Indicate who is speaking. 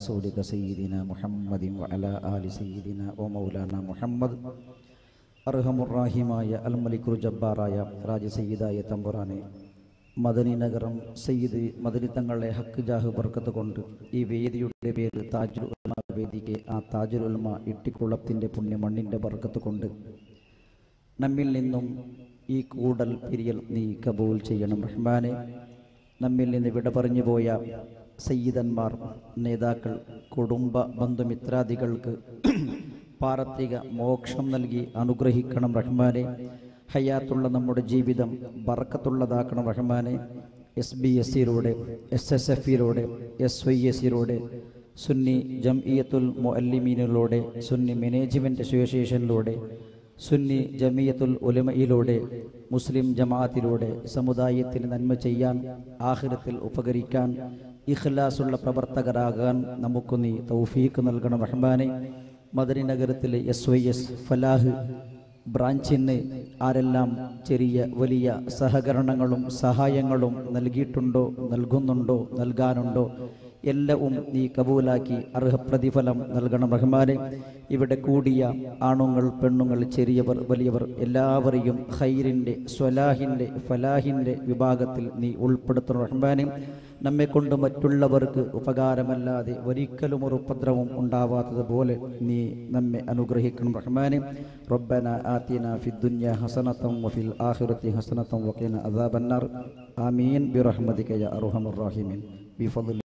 Speaker 1: رسولك سيدنا محمد وعلى آل سيدنا ومولانا محمد അർഹമുറാഹിമായ അൽ മലിക്കുൽ ജബ്ബാറായ രാജസയ്യിദായ തമ്പുറാനെ മദനി നഗരം സയ്യിദ് മദനി തങ്ങളുടെ ഹക്ക് ജാഹ് ബർക്കത്ത് കൊണ്ട് ഈ വേദിയുടെ പേര് താജുൽ ഉൽമ വേദിക്ക് ആ താജുൽ ഉൽമ ഇട്ടിക്കുളത്തിൻ്റെ പുണ്യമണ്ണിൻ്റെ ബർക്കത്ത് കൊണ്ട് നമ്മിൽ നിന്നും ഈ കൂടൽ പിരിയൽ നീ കബൂൽ ചെയ്യണം റഹ്മാനെ നമ്മിൽ നിന്ന് വിട പറഞ്ഞു പോയ സയ്യിദന്മാർ നേതാക്കൾ കുടുംബ ബന്ധുമിത്രാദികൾക്ക് പാരത്രിക മോക്ഷം നൽകി അനുഗ്രഹിക്കണം റഹ്മാനെ ഹയാത്തുള്ള നമ്മുടെ ജീവിതം ബർക്കത്തുള്ളതാക്കണം റഹ്മാനെ എസ് ബി എസ് സിയിലൂടെ എസ് എസ് എഫിലൂടെ എസ് വൈ എസ് സിയിലൂടെ സുന്നി ജംഇയത്തുൽ മുഅല്ലിമീനിലൂടെ സുന്നി മാനേജ്മെൻറ്റ് അസോസിയേഷനിലൂടെ സുന്നി ജമിയത്തുൽ ഉലമയിലൂടെ മുസ്ലിം ജമാഅത്തിലൂടെ സമുദായത്തിന് നന്മ ചെയ്യാൻ ആഖിരത്തിൽ ഉപകരിക്കാൻ ഇഖ്ലാസുള്ള പ്രവർത്തകരാകാൻ നമുക്ക് നീ തൗഫീക്ക് നൽകണം റഹ്മാനെ മദനി നഗരത്തിലെ എസ് വൈ എസ് ഫലാഹ് ബ്രാഞ്ചിന് ആരെല്ലാം ചെറിയ വലിയ സഹകരണങ്ങളും സഹായങ്ങളും നൽകിയിട്ടുണ്ടോ നൽകുന്നുണ്ടോ നൽകാനുണ്ടോ എല്ലാവും നീ കബൂലാക്കി അർഹപ്രതിഫലം നൽകണം റഹ്മാനെ ഇവിടെ കൂടിയ ആണുങ്ങൾ പെണ്ണുങ്ങൾ ചെറിയവർ വലിയവർ എല്ലാവരെയും ഖൈറിൻ്റെ സ്വലാഹിൻ്റെ ഫലാഹിൻ്റെ വിഭാഗത്തിൽ നീ ഉൾപ്പെടുത്തണം റഹ്മാനെ നമ്മെ കൊണ്ട് മറ്റുള്ളവർക്ക് ഉപകാരമല്ലാതെ ഒരിക്കലും ഒരു ഉപദ്രവം ഉണ്ടാവാത്തതുപോലെ നീ നമ്മെ അനുഗ്രഹിക്കണം റഹ്മാനെ റബ്ബന ആത്തിന ഫിദ്ദുന്യ ഹസനത്തം വഫിൽ ആഖിറത്തി ഹസനത്തം വഖിന അദാബന്നാർ ആമീൻ ബിറഹ്മതിക യ അർഹമർ റഹീമീൻ ബിഫضل